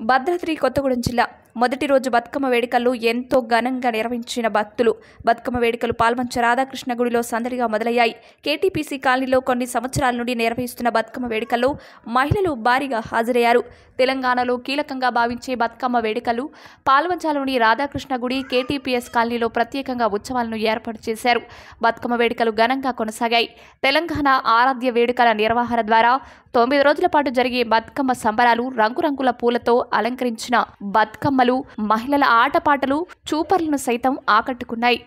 భద్రాద్రి కొత్తగూడెం జిల్లా మొదటి రోజు బతుకమ్మ వేడుకలు ఎంతో ఘనంగా నిర్వహించిన భక్తులు బతుకమ్మ వేడుకలు పాల్వంచ రాధాకృష్ణ గుడిలో సందడిగా మొదలయ్యాయి కేటీపీసీ కాలనీలో కొన్ని సంవత్సరాల నుండి నిర్వహిస్తున్న బతుకమ్మ వేడుకల్లో మహిళలు భారీగా హాజరయ్యారు తెలంగాణలో కీలకంగా భావించే బతుకమ్మ వేడుకలు పాల్వంచాలోని రాధాకృష్ణ గుడి కేటీపీఎస్ కాలనీలో ప్రత్యేకంగా ఉత్సవాలను ఏర్పాటు చేశారు బతుకమ్మ వేడుకలు ఘనంగా కొనసాగాయి తెలంగాణ ఆరాధ్య వేడుకల నిర్వహణ ద్వారా తొమ్మిది రోజుల పాటు జరిగే బతుకమ్మ సంబరాలు రంగురంగుల పూలతో అలంకరించిన బతుకమ్మలు మహిళల ఆటపాటలు చూపర్లను సైతం ఆకట్టుకున్నాయి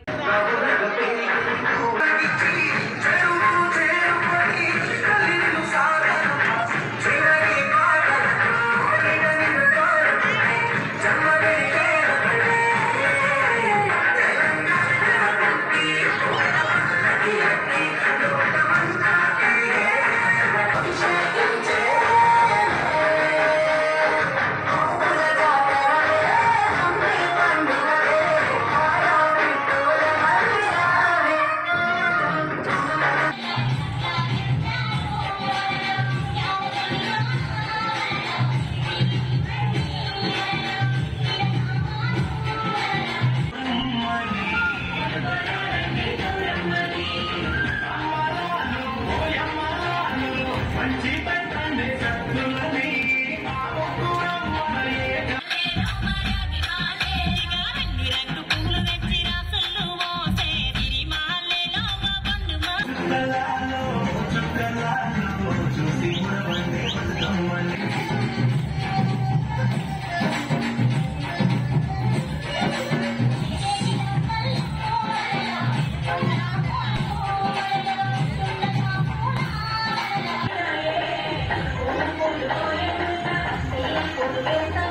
Thank you.